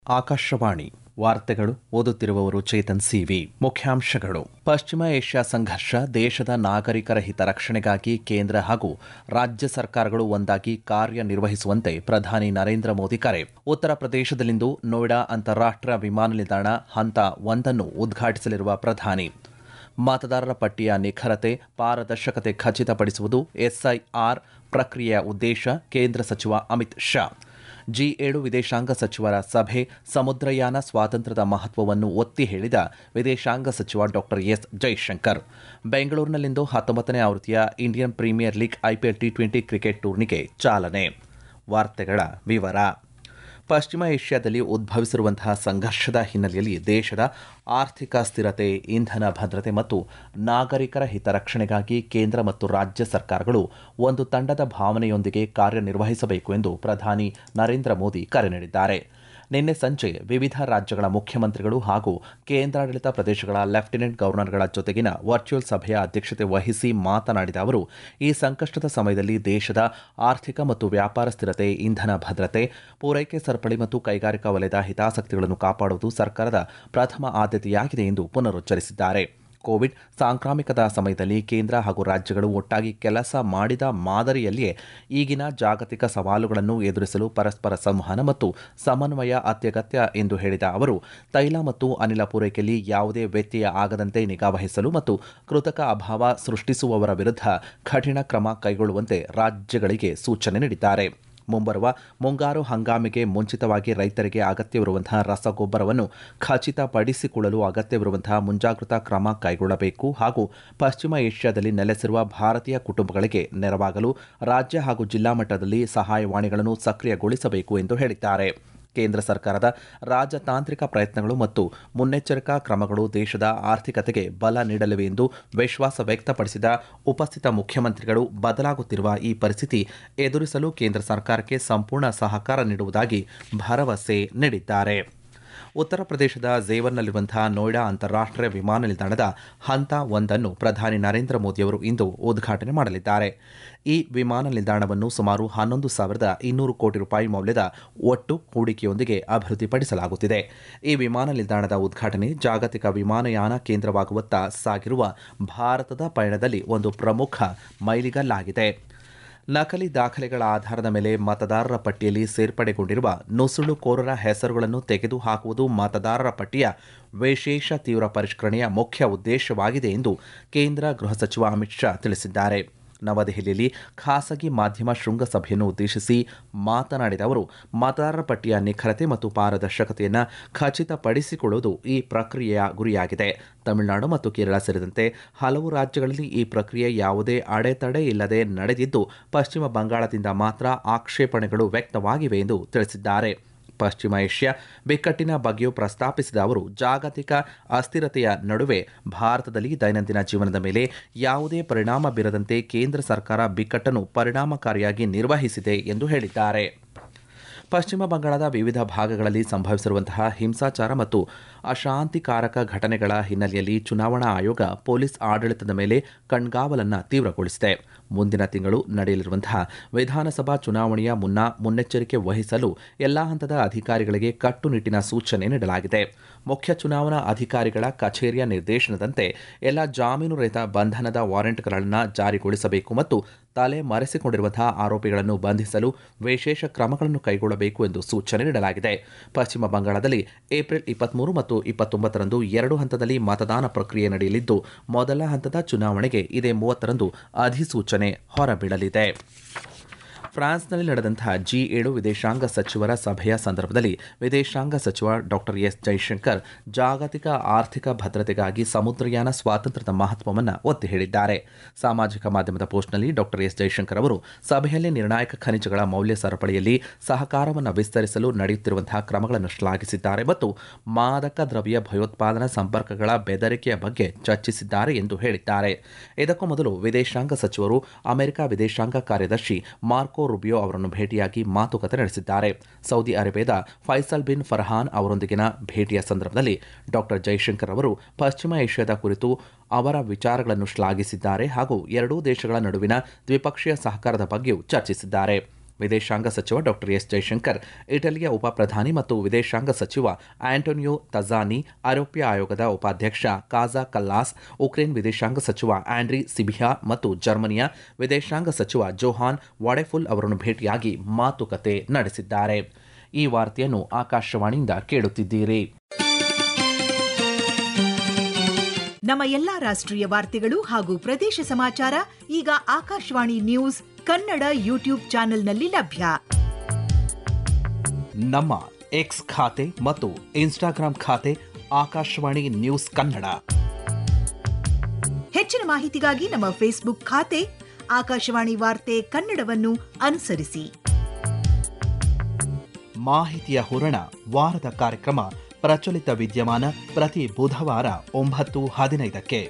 ಆಕಾಶವಾಣಿ ವಾರ್ತೆಗಳು ಓದುತ್ತಿರುವವರು ಚೇತನ್ ಸಿವಿ ಮುಖ್ಯಾಂಶಗಳು ಪಶ್ಚಿಮ ಏಷ್ಯಾ ಸಂಘರ್ಷ ದೇಶದ ನಾಗರಿಕರ ಹಿತರಕ್ಷಣೆಗಾಗಿ ಕೇಂದ್ರ ಹಾಗೂ ರಾಜ್ಯ ಸರ್ಕಾರಗಳು ಒಂದಾಗಿ ಕಾರ್ಯನಿರ್ವಹಿಸುವಂತೆ ಪ್ರಧಾನಿ ನರೇಂದ್ರ ಮೋದಿ ಕರೆ ಉತ್ತರ ಪ್ರದೇಶದಲ್ಲಿಂದು ನೋಯ್ಡಾ ಅಂತಾರಾಷ್ಟ್ರೀಯ ವಿಮಾನ ನಿಲ್ದಾಣ ಹಂತ ಒಂದನ್ನು ಉದ್ಘಾಟಿಸಲಿರುವ ಪ್ರಧಾನಿ ಮತದಾರರ ಪಟ್ಟಿಯ ನಿಖರತೆ ಪಾರದರ್ಶಕತೆ ಖಚಿತಪಡಿಸುವುದು ಎಸ್ಐಆರ್ ಪ್ರಕ್ರಿಯೆಯ ಉದ್ದೇಶ ಕೇಂದ್ರ ಸಚಿವ ಅಮಿತ್ ಶಾ ಜಿ ಏಳು ವಿದೇಶಾಂಗ ಸಚಿವರ ಸಭೆ ಸಮುದ್ರಯಾನ ಸ್ವಾತಂತ್ರ್ಯದ ಮಹತ್ವವನ್ನು ಒತ್ತಿ ಹೇಳಿದ ವಿದೇಶಾಂಗ ಸಚಿವ ಡಾಕ್ಟರ್ ಎಸ್ ಜೈಶಂಕರ್ ಬೆಂಗಳೂರಿನಲ್ಲಿಂದು ಹತ್ತೊಂಬತ್ತನೇ ಆವೃತ್ತಿಯ Indian Premier League IPL T twenty cricket ಟೂರ್ನಿಗೆ ಚಾಲನೆ ವಾರ್ತೆಗಳ ವಿವರ ಪಶ್ಚಿಮ ಏಷ್ಯಾದಲ್ಲಿ ಉದ್ಭವಿಸಿರುವಂತಹ ಸಂಘರ್ಷದ ಹಿನ್ನೆಲೆಯಲ್ಲಿ ದೇಶದ ಆರ್ಥಿಕ ಸ್ಥಿರತೆ ಇಂಧನ ಭದ್ರತೆ ಮತ್ತು ನಾಗರಿಕರ ಹಿತರಕ್ಷಣೆಗಾಗಿ ಕೇಂದ್ರ ಮತ್ತು ರಾಜ್ಯ ಸರ್ಕಾರಗಳು ಒಂದು ತಂಡದ ಭಾವನೆಯೊಂದಿಗೆ ಕಾರ್ಯನಿರ್ವಹಿಸಬೇಕು ಎಂದು ಪ್ರಧಾನಿ ನರೇಂದ್ರ ಮೋದಿ ಕರೆ ನೀಡಿದ್ದಾರೆ ನಿನ್ನೆ ಸಂಜೆ ವಿವಿಧ ರಾಜ್ಯಗಳ ಮುಖ್ಯಮಂತ್ರಿಗಳು ಹಾಗೂ ಕೇಂದ್ರಾಡಳಿತ ಪ್ರದೇಶಗಳ ಲೆಫ್ಟಿನೆಂಟ್ ಗವರ್ನರ್ಗಳ ಜೊತೆಗಿನ ವರ್ಚುವಲ್ ಸಭೆಯ ಅಧ್ಯಕ್ಷತೆ ವಹಿಸಿ ಮಾತನಾಡಿದ ಅವರು ಈ ಸಂಕಷ್ಟದ ಸಮಯದಲ್ಲಿ ದೇಶದ ಆರ್ಥಿಕ ಮತ್ತು ವ್ಯಾಪಾರ ಸ್ಥಿರತೆ ಇಂಧನ ಭದ್ರತೆ ಪೂರೈಕೆ ಸರಪಳಿ ಮತ್ತು ಕೈಗಾರಿಕಾ ವಲಯದ ಹಿತಾಸಕ್ತಿಗಳನ್ನು ಕಾಪಾಡುವುದು ಸರ್ಕಾರದ ಪ್ರಥಮ ಆದ್ಯತೆಯಾಗಿದೆ ಎಂದು ಪುನರುಚ್ಚರಿಸಿದ್ದಾರೆ ಕೋವಿಡ್ ಸಾಂಕ್ರಾಮಿಕದ ಸಮಯದಲ್ಲಿ ಕೇಂದ್ರ ಹಾಗೂ ರಾಜ್ಯಗಳು ಒಟ್ಟಾಗಿ ಕೆಲಸ ಮಾಡಿದ ಮಾದರಿಯಲ್ಲಿಯೇ ಈಗಿನ ಜಾಗತಿಕ ಸವಾಲುಗಳನ್ನು ಎದುರಿಸಲು ಪರಸ್ಪರ ಸಂವಹನ ಮತ್ತು ಸಮನ್ವಯ ಅತ್ಯಗತ್ಯ ಎಂದು ಹೇಳಿದ ಅವರು ತೈಲ ಮತ್ತು ಅನಿಲ ಪೂರೈಕೆಯಲ್ಲಿ ಯಾವುದೇ ವ್ಯತ್ಯಯ ಆಗದಂತೆ ನಿಗಾವಹಿಸಲು ಮತ್ತು ಕೃತಕ ಅಭಾವ ಸೃಷ್ಟಿಸುವವರ ವಿರುದ್ಧ ಕಠಿಣ ಕ್ರಮ ಕೈಗೊಳ್ಳುವಂತೆ ರಾಜ್ಯಗಳಿಗೆ ಸೂಚನೆ ನೀಡಿದ್ದಾರೆ ಮುಂಬರುವ ಮುಂಗಾರು ಹಂಗಾಮಿಗೆ ಮುಂಚಿತವಾಗಿ ರೈತರಿಗೆ ಅಗತ್ಯವಿರುವಂತಹ ರಸಗೊಬ್ಬರವನ್ನು ಖಚಿತಪಡಿಸಿಕೊಳ್ಳಲು ಅಗತ್ಯವಿರುವಂತಹ ಮುಂಜಾಗ್ರತಾ ಕ್ರಮ ಕೈಗೊಳ್ಳಬೇಕು ಹಾಗೂ ಪಶ್ಚಿಮ ಏಷ್ಯಾದಲ್ಲಿ ನೆಲೆಸಿರುವ ಭಾರತೀಯ ಕುಟುಂಬಗಳಿಗೆ ನೆರವಾಗಲು ರಾಜ್ಯ ಹಾಗೂ ಜಿಲ್ಲಾ ಮಟ್ಟದಲ್ಲಿ ಸಹಾಯವಾಣಿಗಳನ್ನು ಸಕ್ರಿಯಗೊಳಿಸಬೇಕು ಎಂದು ಹೇಳಿದ್ದಾರೆ ಕೇಂದ್ರ ಸರ್ಕಾರದ ರಾಜತಾಂತ್ರಿಕ ಪ್ರಯತ್ನಗಳು ಮತ್ತು ಮುನ್ನೆಚ್ಚರಿಕಾ ಕ್ರಮಗಳು ದೇಶದ ಆರ್ಥಿಕತೆಗೆ ಬಲ ನೀಡಲಿವೆ ಎಂದು ವಿಶ್ವಾಸ ವ್ಯಕ್ತಪಡಿಸಿದ ಉಪಸ್ಥಿತ ಮುಖ್ಯಮಂತ್ರಿಗಳು ಬದಲಾಗುತ್ತಿರುವ ಈ ಪರಿಸ್ಥಿತಿ ಎದುರಿಸಲು ಕೇಂದ್ರ ಸರ್ಕಾರಕ್ಕೆ ಸಂಪೂರ್ಣ ಸಹಕಾರ ನೀಡುವುದಾಗಿ ಭರವಸೆ ನೀಡಿದ್ದಾರೆ ಉತ್ತರ ಪ್ರದೇಶದ ಝೇವರ್ನಲ್ಲಿರುವಂತಹ ನೋಯ್ಡಾ ಅಂತಾರಾಷ್ಟ್ರೀಯ ವಿಮಾನ ನಿಲ್ದಾಣದ ಹಂತ ಒಂದನ್ನು ಪ್ರಧಾನಿ ನರೇಂದ್ರ ಮೋದಿಯವರು ಇಂದು ಉದ್ಘಾಟನೆ ಮಾಡಲಿದ್ದಾರೆ ಈ ವಿಮಾನ ನಿಲ್ದಾಣವನ್ನು ಸುಮಾರು ಹನ್ನೊಂದು ಸಾವಿರದ ಇನ್ನೂರು ಕೋಟಿ ರೂಪಾಯಿ ಮೌಲ್ಯದ ಒಟ್ಟು ಹೂಡಿಕೆಯೊಂದಿಗೆ ಅಭಿವೃದ್ಧಿಪಡಿಸಲಾಗುತ್ತಿದೆ ಈ ವಿಮಾನ ನಿಲ್ದಾಣದ ಉದ್ಘಾಟನೆ ಜಾಗತಿಕ ವಿಮಾನಯಾನ ಕೇಂದ್ರವಾಗುವತ್ತ ಸಾಗಿರುವ ಭಾರತದ ಪಯಣದಲ್ಲಿ ಒಂದು ಪ್ರಮುಖ ಮೈಲಿಗಲ್ಲಾಗಿದೆ ನಕಲಿ ದಾಖಲೆಗಳ ಆಧಾರದ ಮೇಲೆ ಮತದಾರರ ಪಟ್ಟಿಯಲ್ಲಿ ಸೇರ್ಪಡೆಗೊಂಡಿರುವ ನುಸುಳುಕೋರರ ಹೆಸರುಗಳನ್ನು ತೆಗೆದುಹಾಕುವುದು ಮತದಾರರ ಪಟ್ಟಿಯ ವಿಶೇಷ ತೀವ್ರ ಪರಿಷ್ಕರಣೆಯ ಮುಖ್ಯ ಉದ್ದೇಶವಾಗಿದೆ ಎಂದು ಕೇಂದ್ರ ಗೃಹ ಸಚಿವ ಅಮಿತ್ ಶಾ ತಿಳಿಸಿದ್ದಾರೆ ನವದೆಹಲಿಯಲ್ಲಿ ಖಾಸಗಿ ಮಾಧ್ಯಮ ಶೃಂಗಸಭೆಯನ್ನು ಉದ್ದೇಶಿಸಿ ಮಾತನಾಡಿದ ಅವರು ಮತದಾರರ ಪಟ್ಟಿಯ ನಿಖರತೆ ಮತ್ತು ಪಾರದರ್ಶಕತೆಯನ್ನು ಖಚಿತಪಡಿಸಿಕೊಳ್ಳುವುದು ಈ ಪ್ರಕ್ರಿಯೆಯ ಗುರಿಯಾಗಿದೆ ತಮಿಳುನಾಡು ಮತ್ತು ಕೇರಳ ಸೇರಿದಂತೆ ಹಲವು ರಾಜ್ಯಗಳಲ್ಲಿ ಈ ಪ್ರಕ್ರಿಯೆ ಯಾವುದೇ ಅಡೆತಡೆ ಇಲ್ಲದೆ ನಡೆದಿದ್ದು ಪಶ್ಚಿಮ ಬಂಗಾಳದಿಂದ ಮಾತ್ರ ಆಕ್ಷೇಪಣೆಗಳು ವ್ಯಕ್ತವಾಗಿವೆ ಎಂದು ತಿಳಿಸಿದ್ದಾರೆ ಪಶ್ಚಿಮ ಏಷ್ಯಾ ಬಿಕ್ಕಟ್ಟಿನ ಬಗ್ಗೆಯೂ ಪ್ರಸ್ತಾಪಿಸಿದ ಅವರು ಜಾಗತಿಕ ಅಸ್ಥಿರತೆಯ ನಡುವೆ ಭಾರತದಲ್ಲಿ ದೈನಂದಿನ ಜೀವನದ ಮೇಲೆ ಯಾವುದೇ ಪರಿಣಾಮ ಬೀರದಂತೆ ಕೇಂದ್ರ ಸರ್ಕಾರ ಬಿಕ್ಕಟ್ಟನ್ನು ಪರಿಣಾಮಕಾರಿಯಾಗಿ ನಿರ್ವಹಿಸಿದೆ ಎಂದು ಹೇಳಿದ್ದಾರೆ ಪಶ್ಚಿಮ ಬಂಗಾಳದ ವಿವಿಧ ಭಾಗಗಳಲ್ಲಿ ಸಂಭವಿಸಿರುವಂತಹ ಹಿಂಸಾಚಾರ ಮತ್ತು ಅಶಾಂತಿಕಾರಕ ಘಟನೆಗಳ ಹಿನ್ನೆಲೆಯಲ್ಲಿ ಚುನಾವಣಾ ಆಯೋಗ ಪೊಲೀಸ್ ಆಡಳಿತದ ಮೇಲೆ ಕಣ್ಗಾವಲನ್ನು ತೀವ್ರಗೊಳಿಸಿದೆ ಮುಂದಿನ ತಿಂಗಳು ನಡೆಯಲಿರುವಂತಹ ವಿಧಾನಸಭಾ ಚುನಾವಣೆಯ ಮುನ್ನ ಮುನ್ನೆಚ್ಚರಿಕೆ ವಹಿಸಲು ಎಲ್ಲಾ ಹಂತದ ಅಧಿಕಾರಿಗಳಿಗೆ ಕಟ್ಟುನಿಟ್ಟಿನ ಸೂಚನೆ ನೀಡಲಾಗಿದೆ ಮುಖ್ಯ ಚುನಾವಣಾ ಅಧಿಕಾರಿಗಳ ಕಚೇರಿಯ ನಿರ್ದೇಶನದಂತೆ ಎಲ್ಲ ಜಾಮೀನು ರಹಿತ ಬಂಧನದ ವಾರೆಂಟ್ಗಳನ್ನು ಜಾರಿಗೊಳಿಸಬೇಕು ಮತ್ತು ತಲೆ ಮರೆಸಿಕೊಂಡಿರುವಂತಹ ಆರೋಪಿಗಳನ್ನು ಬಂಧಿಸಲು ವಿಶೇಷ ಕ್ರಮಗಳನ್ನು ಕೈಗೊಳ್ಳಬೇಕು ಎಂದು ಸೂಚನೆ ನೀಡಲಾಗಿದೆ ಪಶ್ಚಿಮ ಬಂಗಾಳದಲ್ಲಿ ಏಪ್ರಿಲ್ ಇಪ್ಪತ್ಮೂರು ಮತ್ತು ಇಪ್ಪತ್ತೊಂಬತ್ತರಂದು ಎರಡು ಹಂತದಲ್ಲಿ ಮತದಾನ ಪ್ರಕ್ರಿಯೆ ನಡೆಯಲಿದ್ದು ಮೊದಲ ಹಂತದ ಚುನಾವಣೆಗೆ ಇದೇ ಮೂವತ್ತರಂದು ಅಧಿಸೂಚನೆ ಹೊರಬೀಳಲಿದೆ ಫ್ರಾನ್ಸ್ನಲ್ಲಿ ನಡೆದಂತಹ ಜಿ ಏಳು ವಿದೇಶಾಂಗ ಸಚಿವರ ಸಭೆಯ ಸಂದರ್ಭದಲ್ಲಿ ವಿದೇಶಾಂಗ ಸಚಿವ ಡಾಕ್ಟರ್ ಎಸ್ ಜೈಶಂಕರ್ ಜಾಗತಿಕ ಆರ್ಥಿಕ ಭದ್ರತೆಗಾಗಿ ಸಮುದ್ರಯಾನ ಸ್ವಾತಂತ್ರ್ಯದ ಮಹತ್ವವನ್ನು ಒತ್ತಿ ಹೇಳಿದ್ದಾರೆ ಸಾಮಾಜಿಕ ಮಾಧ್ಯಮದ ಪೋಸ್ಟ್ನಲ್ಲಿ ಡಾಕ್ಟರ್ ಎಸ್ ಜೈಶಂಕರ್ ಅವರು ಸಭೆಯಲ್ಲಿ ನಿರ್ಣಾಯಕ ಖನಿಜಗಳ ಮೌಲ್ಯ ಸರಪಳಿಯಲ್ಲಿ ಸಹಕಾರವನ್ನು ವಿಸ್ತರಿಸಲು ನಡೆಯುತ್ತಿರುವಂತಹ ಕ್ರಮಗಳನ್ನು ಶ್ಲಾಘಿಸಿದ್ದಾರೆ ಮತ್ತು ಮಾದಕ ದ್ರವ್ಯ ಭಯೋತ್ಪಾದನಾ ಸಂಪರ್ಕಗಳ ಬೆದರಿಕೆಯ ಬಗ್ಗೆ ಚರ್ಚಿಸಿದ್ದಾರೆ ಎಂದು ಹೇಳಿದ್ದಾರೆ ಇದಕ್ಕೂ ಮೊದಲು ವಿದೇಶಾಂಗ ಸಚಿವರು ಅಮೆರಿಕ ವಿದೇಶಾಂಗ ಕಾರ್ಯದರ್ಶಿ ಮಾರ್ಕೋ ರುಬಿಯೋ ಅವರನ್ನು ಭೇಟಿಯಾಗಿ ಮಾತುಕತೆ ನಡೆಸಿದ್ದಾರೆ ಸೌದಿ ಅರೇಬಿಯಾದ ಫೈಸಲ್ ಬಿನ್ ಫರ್ಹಾನ್ ಅವರೊಂದಿಗಿನ ಭೇಟಿಯ ಸಂದರ್ಭದಲ್ಲಿ ಡಾಕ್ಟರ್ ಜೈಶಂಕರ್ ಅವರು ಪಶ್ಚಿಮ ಏಷ್ಯಾದ ಕುರಿತು ಅವರ ವಿಚಾರಗಳನ್ನು ಶ್ಲಾಘಿಸಿದ್ದಾರೆ ಹಾಗೂ ಎರಡೂ ದೇಶಗಳ ನಡುವಿನ ದ್ವಿಪಕ್ಷೀಯ ಸಹಕಾರದ ಬಗ್ಗೆಯೂ ಚರ್ಚಿಸಿದ್ದಾರೆ ವಿದೇಶಾಂಗ ಸಚಿವ ಡಾಕ್ಟರ್ ಎಸ್ ಜೈಶಂಕರ್ ಇಟಲಿಯ ಉಪ ಪ್ರಧಾನಿ ಮತ್ತು ವಿದೇಶಾಂಗ ಸಚಿವ ಆಂಟೋನಿಯೋ ತಜಾನಿ ಐರೋಪ್ಯ ಆಯೋಗದ ಉಪಾಧ್ಯಕ್ಷ ಕಾಜಾ ಕಲ್ಲಾಸ್ ಉಕ್ರೇನ್ ವಿದೇಶಾಂಗ ಸಚಿವ ಆಂಡ್ರಿ ಸಿಬಿಹಾ ಮತ್ತು ಜರ್ಮನಿಯ ವಿದೇಶಾಂಗ ಸಚಿವ ಜೋಹಾನ್ ವಾಡೆಫುಲ್ ಅವರನ್ನು ಭೇಟಿಯಾಗಿ ಮಾತುಕತೆ ನಡೆಸಿದ್ದಾರೆ ಈ ವಾರ್ತೆಯನ್ನು ಆಕಾಶವಾಣಿಯಿಂದ ಕೇಳುತ್ತಿದ್ದೀರಿ ನಮ್ಮ ಎಲ್ಲಾ ರಾಷ್ಟ್ರೀಯ ವಾರ್ತೆಗಳು ಹಾಗೂ ಪ್ರದೇಶ ಸಮಾಚಾರ ಈಗ ಆಕಾಶವಾಣಿ ನ್ಯೂಸ್ ಕನ್ನಡ ಯೂಟ್ಯೂಬ್ ಚಾನೆಲ್ನಲ್ಲಿ ಲಭ್ಯ ನಮ್ಮ ಎಕ್ಸ್ ಖಾತೆ ಮತ್ತು ಇನ್ಸ್ಟಾಗ್ರಾಂ ಖಾತೆ ಆಕಾಶವಾಣಿ ನ್ಯೂಸ್ ಕನ್ನಡ ಹೆಚ್ಚಿನ ಮಾಹಿತಿಗಾಗಿ ನಮ್ಮ ಫೇಸ್ಬುಕ್ ಖಾತೆ ಆಕಾಶವಾಣಿ ವಾರ್ತೆ ಕನ್ನಡವನ್ನು ಅನುಸರಿಸಿ ಮಾಹಿತಿಯ ಹೊರಣ ವಾರದ ಕಾರ್ಯಕ್ರಮ ಪ್ರಚಲಿತ ವಿದ್ಯಮಾನ ಪ್ರತಿ ಬುಧವಾರ ಒಂಬತ್ತು ಹದಿನೈದಕ್ಕೆ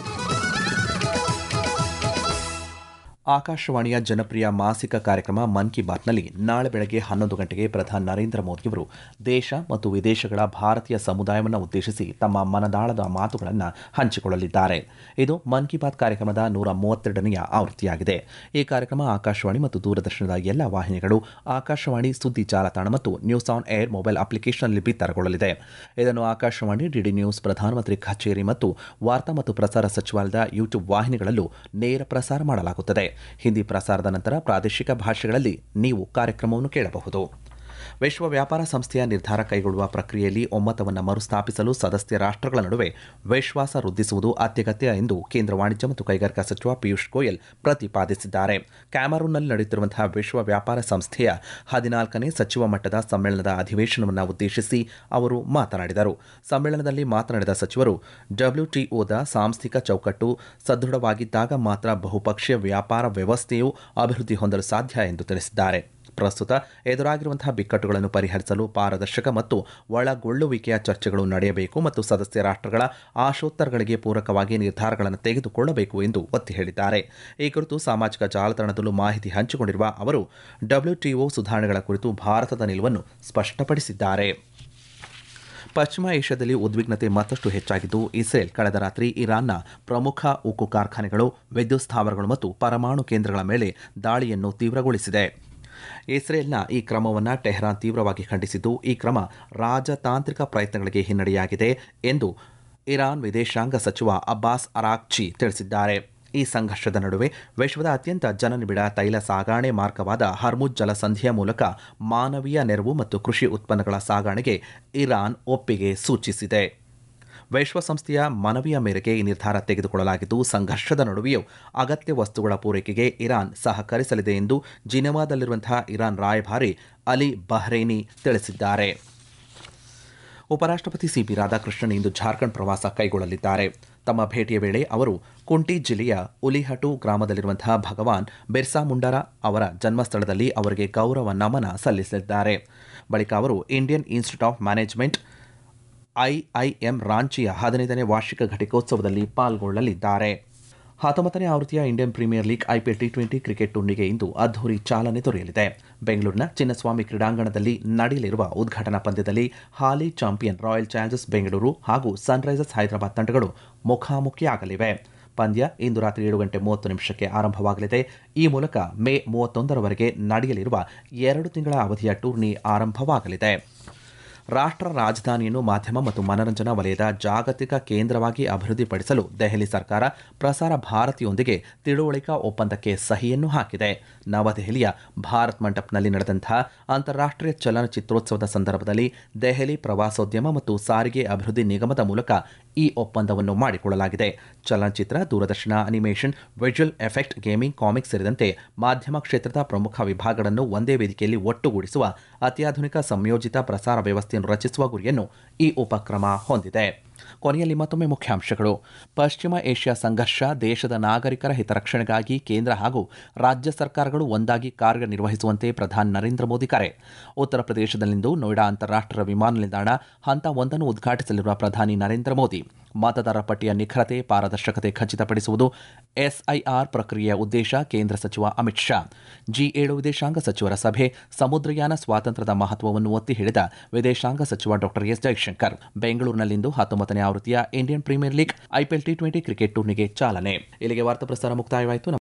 ಆಕಾಶವಾಣಿಯ ಜನಪ್ರಿಯ ಮಾಸಿಕ ಕಾರ್ಯಕ್ರಮ ಮನ್ ಕಿ ಬಾತ್ನಲ್ಲಿ ನಾಳೆ ಬೆಳಗ್ಗೆ ಹನ್ನೊಂದು ಗಂಟೆಗೆ ಪ್ರಧಾನಿ ನರೇಂದ್ರ ಮೋದಿಯವರು ದೇಶ ಮತ್ತು ವಿದೇಶಗಳ ಭಾರತೀಯ ಸಮುದಾಯವನ್ನು ಉದ್ದೇಶಿಸಿ ತಮ್ಮ ಮನದಾಳದ ಮಾತುಗಳನ್ನು ಹಂಚಿಕೊಳ್ಳಲಿದ್ದಾರೆ ಇದು ಮನ್ ಕಿ ಬಾತ್ ಕಾರ್ಯಕ್ರಮದ ನೂರ ಮೂವತ್ತೆರಡನೆಯ ಆವೃತ್ತಿಯಾಗಿದೆ ಈ ಕಾರ್ಯಕ್ರಮ ಆಕಾಶವಾಣಿ ಮತ್ತು ದೂರದರ್ಶನದ ಎಲ್ಲ ವಾಹಿನಿಗಳು ಆಕಾಶವಾಣಿ ಸುದ್ದಿ ಜಾಲತಾಣ ಮತ್ತು ನ್ಯೂಸ್ ಆನ್ ಏರ್ ಮೊಬೈಲ್ ಅಪ್ಲಿಕೇಶನ್ನಲ್ಲಿ ಬಿತ್ತರಗೊಳ್ಳಲಿದೆ ಇದನ್ನು ಆಕಾಶವಾಣಿ ಡಿಡಿ ನ್ಯೂಸ್ ಪ್ರಧಾನಮಂತ್ರಿ ಕಚೇರಿ ಮತ್ತು ವಾರ್ತಾ ಮತ್ತು ಪ್ರಸಾರ ಸಚಿವಾಲಯದ ಯೂಟ್ಯೂಬ್ ವಾಹಿನಿಗಳಲ್ಲೂ ನೇರ ಪ್ರಸಾರ ಮಾಡಲಾಗುತ್ತದೆ ಹಿಂದಿ ಪ್ರಸಾರದ ನಂತರ ಪ್ರಾದೇಶಿಕ ಭಾಷೆಗಳಲ್ಲಿ ನೀವು ಕಾರ್ಯಕ್ರಮವನ್ನು ಕೇಳಬಹುದು ವಿಶ್ವ ವ್ಯಾಪಾರ ಸಂಸ್ಥೆಯ ನಿರ್ಧಾರ ಕೈಗೊಳ್ಳುವ ಪ್ರಕ್ರಿಯೆಯಲ್ಲಿ ಒಮ್ಮತವನ್ನು ಮರುಸ್ಥಾಪಿಸಲು ಸದಸ್ಯ ರಾಷ್ಟ್ರಗಳ ನಡುವೆ ವಿಶ್ವಾಸ ವೃದ್ಧಿಸುವುದು ಅತ್ಯಗತ್ಯ ಎಂದು ಕೇಂದ್ರ ವಾಣಿಜ್ಯ ಮತ್ತು ಕೈಗಾರಿಕಾ ಸಚಿವ ಪಿಯೂಷ್ ಗೋಯಲ್ ಪ್ರತಿಪಾದಿಸಿದ್ದಾರೆ ಕ್ಯಾಮರೂನ್ನಲ್ಲಿ ನಡೆಯುತ್ತಿರುವಂತಹ ವಿಶ್ವ ವ್ಯಾಪಾರ ಸಂಸ್ಥೆಯ ಹದಿನಾಲ್ಕನೇ ಸಚಿವ ಮಟ್ಟದ ಸಮ್ಮೇಳನದ ಅಧಿವೇಶನವನ್ನು ಉದ್ದೇಶಿಸಿ ಅವರು ಮಾತನಾಡಿದರು ಸಮ್ಮೇಳನದಲ್ಲಿ ಮಾತನಾಡಿದ ಸಚಿವರು ಡಬ್ಲ್ಯೂಟಿಒದ ಸಾಂಸ್ಥಿಕ ಚೌಕಟ್ಟು ಸದೃಢವಾಗಿದ್ದಾಗ ಮಾತ್ರ ಬಹುಪಕ್ಷೀಯ ವ್ಯಾಪಾರ ವ್ಯವಸ್ಥೆಯು ಅಭಿವೃದ್ಧಿ ಹೊಂದಲು ಸಾಧ್ಯ ಎಂದು ತಿಳಿಸಿದ್ದಾರೆ ಪ್ರಸ್ತುತ ಎದುರಾಗಿರುವಂತಹ ಬಿಕ್ಕಟ್ಟುಗಳನ್ನು ಪರಿಹರಿಸಲು ಪಾರದರ್ಶಕ ಮತ್ತು ಒಳಗೊಳ್ಳುವಿಕೆಯ ಚರ್ಚೆಗಳು ನಡೆಯಬೇಕು ಮತ್ತು ಸದಸ್ಯ ರಾಷ್ಟ್ರಗಳ ಆಶೋತ್ತರಗಳಿಗೆ ಪೂರಕವಾಗಿ ನಿರ್ಧಾರಗಳನ್ನು ತೆಗೆದುಕೊಳ್ಳಬೇಕು ಎಂದು ಒತ್ತಿ ಹೇಳಿದ್ದಾರೆ ಈ ಕುರಿತು ಸಾಮಾಜಿಕ ಜಾಲತಾಣದಲ್ಲೂ ಮಾಹಿತಿ ಹಂಚಿಕೊಂಡಿರುವ ಅವರು ಡಬ್ಲ್ಯೂಟಿಒ ಸುಧಾರಣೆಗಳ ಕುರಿತು ಭಾರತದ ನಿಲುವನ್ನು ಸ್ಪಷ್ಟಪಡಿಸಿದ್ದಾರೆ ಪಶ್ಚಿಮ ಏಷ್ಯಾದಲ್ಲಿ ಉದ್ವಿಗ್ನತೆ ಮತ್ತಷ್ಟು ಹೆಚ್ಚಾಗಿದ್ದು ಇಸ್ರೇಲ್ ಕಳೆದ ರಾತ್ರಿ ಇರಾನ್ನ ಪ್ರಮುಖ ಉಕ್ಕು ಕಾರ್ಖಾನೆಗಳು ವಿದ್ಯುತ್ ಸ್ಥಾವರಗಳು ಮತ್ತು ಪರಮಾಣು ಕೇಂದ್ರಗಳ ಮೇಲೆ ದಾಳಿಯನ್ನು ತೀವ್ರಗೊಳಿಸಿದೆ ಇಸ್ರೇಲ್ನ ಈ ಕ್ರಮವನ್ನು ಟೆಹರಾನ್ ತೀವ್ರವಾಗಿ ಖಂಡಿಸಿದ್ದು ಈ ಕ್ರಮ ರಾಜತಾಂತ್ರಿಕ ಪ್ರಯತ್ನಗಳಿಗೆ ಹಿನ್ನಡೆಯಾಗಿದೆ ಎಂದು ಇರಾನ್ ವಿದೇಶಾಂಗ ಸಚಿವ ಅಬ್ಬಾಸ್ ಅರಾಕ್ಚಿ ತಿಳಿಸಿದ್ದಾರೆ ಈ ಸಂಘರ್ಷದ ನಡುವೆ ವಿಶ್ವದ ಅತ್ಯಂತ ಜನನಿಬಿಡ ತೈಲ ಸಾಗಾಣೆ ಮಾರ್ಗವಾದ ಹರ್ಮುಜ್ ಜಲಸಂಧಿಯ ಮೂಲಕ ಮಾನವೀಯ ನೆರವು ಮತ್ತು ಕೃಷಿ ಉತ್ಪನ್ನಗಳ ಸಾಗಾಣೆಗೆ ಇರಾನ್ ಒಪ್ಪಿಗೆ ಸೂಚಿಸಿದೆ ವಿಶ್ವಸಂಸ್ಥೆಯ ಮನವಿಯ ಮೇರೆಗೆ ಈ ನಿರ್ಧಾರ ತೆಗೆದುಕೊಳ್ಳಲಾಗಿದ್ದು ಸಂಘರ್ಷದ ನಡುವೆಯೂ ಅಗತ್ಯ ವಸ್ತುಗಳ ಪೂರೈಕೆಗೆ ಇರಾನ್ ಸಹಕರಿಸಲಿದೆ ಎಂದು ಜಿನೆವಾದಲ್ಲಿರುವಂತಹ ಇರಾನ್ ರಾಯಭಾರಿ ಅಲಿ ಬಹ್ರೇನಿ ತಿಳಿಸಿದ್ದಾರೆ ಉಪರಾಷ್ಟ್ರಪತಿ ಸಿಪಿ ರಾಧಾಕೃಷ್ಣನ್ ಇಂದು ಜಾರ್ಖಂಡ್ ಪ್ರವಾಸ ಕೈಗೊಳ್ಳಲಿದ್ದಾರೆ ತಮ್ಮ ಭೇಟಿಯ ವೇಳೆ ಅವರು ಕುಂಟಿ ಜಿಲ್ಲೆಯ ಉಲಿಹಟು ಗ್ರಾಮದಲ್ಲಿರುವಂತಹ ಭಗವಾನ್ ಬಿರ್ಸಾ ಮುಂಡರ ಅವರ ಜನ್ಮಸ್ಥಳದಲ್ಲಿ ಅವರಿಗೆ ಗೌರವ ನಮನ ಸಲ್ಲಿಸಲಿದ್ದಾರೆ ಬಳಿಕ ಅವರು Indian Institute of Management IIM ರಾಂಚಿಯ ಹದಿನೈದನೇ ವಾರ್ಷಿಕ ಘಟಿಕೋತ್ಸವದಲ್ಲಿ ಪಾಲ್ಗೊಳ್ಳಲಿದ್ದಾರೆ ಹತ್ತೊಂಬತ್ತನೇ ಆವೃತ್ತಿಯ Indian Premier League IPL T twenty cricket ಟೂರ್ನಿಗೆ ಇಂದು ಅದ್ದೂರಿ ಚಾಲನೆ ದೊರೆಯಲಿದೆ ಬೆಂಗಳೂರಿನ ಚಿನ್ನಸ್ವಾಮಿ ಕ್ರೀಡಾಂಗಣದಲ್ಲಿ ನಡೆಯಲಿರುವ ಉದ್ಘಾಟನಾ ಪಂದ್ಯದಲ್ಲಿ ಹಾಲಿ ಚಾಂಪಿಯನ್ ರಾಯಲ್ ಚಾಲೆಂಜರ್ಸ್ ಬೆಂಗಳೂರು ಹಾಗೂ ಸನ್ರೈಸರ್ಸ್ ಹೈದರಾಬಾದ್ ತಂಡಗಳು ಮುಖಾಮುಖಿಯಾಗಲಿವೆ ಪಂದ್ಯ ಇಂದು ರಾತ್ರಿ ಏಳು ಗಂಟೆ ಮೂವತ್ತು ನಿಮಿಷಕ್ಕೆ ಆರಂಭವಾಗಲಿದೆ ಈ ಮೂಲಕ ಮೇ ಮೂವತ್ತೊಂದರವರೆಗೆ ನಡೆಯಲಿರುವ ಎರಡು ತಿಂಗಳ ಅವಧಿಯ ಟೂರ್ನಿ ಆರಂಭವಾಗಲಿದೆ ರಾಷ್ಟ್ರ ರಾಜಧಾನಿಯನ್ನು ಮಾಧ್ಯಮ ಮತ್ತು ಮನರಂಜನಾ ವಲಯದ ಜಾಗತಿಕ ಕೇಂದ್ರವಾಗಿ ಅಭಿವೃದ್ಧಿಪಡಿಸಲು ದೆಹಲಿ ಸರ್ಕಾರ ಪ್ರಸಾರ ಭಾರತಿಯೊಂದಿಗೆ ತಿಳುವಳಿಕಾ ಒಪ್ಪಂದಕ್ಕೆ ಸಹಿಯನ್ನು ಹಾಕಿದೆ ನವದೆಹಲಿಯ ಭಾರತ್ ಮಂಟಪ್ನಲ್ಲಿ ನಡೆದಂತಹ ಅಂತಾರಾಷ್ಟ್ರೀಯ ಚಲನಚಿತ್ರೋತ್ಸವದ ಸಂದರ್ಭದಲ್ಲಿ ದೆಹಲಿ ಪ್ರವಾಸೋದ್ಯಮ ಮತ್ತು ಸಾರಿಗೆ ಅಭಿವೃದ್ಧಿ ನಿಗಮದ ಮೂಲಕ ಈ ಒಪ್ಪಂದವನ್ನು ಮಾಡಿಕೊಳ್ಳಲಾಗಿದೆ ಚಲನಚಿತ್ರ ದೂರದರ್ಶನ animation visual effect gaming comics ಸೇರಿದಂತೆ ಮಾಧ್ಯಮ ಕ್ಷೇತ್ರದ ಪ್ರಮುಖ ವಿಭಾಗಗಳನ್ನು ಒಂದೇ ವೇದಿಕೆಯಲ್ಲಿ ಒಟ್ಟುಗೂಡಿಸುವ ಅತ್ಯಾಧುನಿಕ ಸಂಯೋಜಿತ ಪ್ರಸಾರ ವ್ಯವಸ್ಥೆಯನ್ನು ರಚಿಸುವ ಗುರಿಯನ್ನು ಈ ಉಪಕ್ರಮ ಹೊಂದಿದೆ ಕೊನೆಯಲ್ಲಿ ಮತ್ತೊಮ್ಮೆ ಮುಖ್ಯಾಂಶಗಳು ಪಶ್ಚಿಮ ಏಷ್ಯಾ ಸಂಘರ್ಷ ದೇಶದ ನಾಗರಿಕರ ಹಿತರಕ್ಷಣೆಗಾಗಿ ಕೇಂದ್ರ ಹಾಗೂ ರಾಜ್ಯ ಸರ್ಕಾರಗಳು ಒಂದಾಗಿ ಕಾರ್ಯನಿರ್ವಹಿಸುವಂತೆ ಪ್ರಧಾನಿ ನರೇಂದ್ರ ಮೋದಿ ಕರೆ ಉತ್ತರ ಪ್ರದೇಶದಲ್ಲಿಂದು ನೋಯ್ಡಾ ಅಂತಾರಾಷ್ಟ್ರೀಯ ವಿಮಾನ ನಿಲ್ದಾಣ ಹಂತ ಒಂದನ್ನು ಉದ್ಘಾಟಿಸಲಿರುವ ಪ್ರಧಾನಿ ನರೇಂದ್ರ ಮೋದಿ ಮತದಾರರ ಪಟ್ಟಿಯ ನಿಖರತೆ ಪಾರದರ್ಶಕತೆ ಖಚಿತಪಡಿಸುವುದು ಎಸ್ಐಆರ್ ಪ್ರಕ್ರಿಯೆಯ ಉದ್ದೇಶ ಕೇಂದ್ರ ಸಚಿವ ಅಮಿತ್ ಶಾ ಜಿ ಏಳು ವಿದೇಶಾಂಗ ಸಚಿವರ ಸಭೆ ಸಮುದ್ರಯಾನ ಸ್ವಾತಂತ್ರ್ಯದ ಮಹತ್ವವನ್ನು ಒತ್ತಿ ಹೇಳಿದ ವಿದೇಶಾಂಗ ಸಚಿವ ಡಾಕ್ಟರ್ ಎಸ್ ಜೈಶಂಕರ್ ಬೆಂಗಳೂರಿನಲ್ಲಿಂದು ಹತ್ತೊಂಬತ್ತನೇ ಆವೃತ್ತಿಯ Indian Premier League IPL T twenty cricket ಟೂರ್ನಿಗೆ ಚಾಲನೆ ಇಲ್ಲಿಗೆ ವಾರ್ತಾ ಪ್ರಸಾರ ಮುಕ್ತಾಯವಾಯಿತು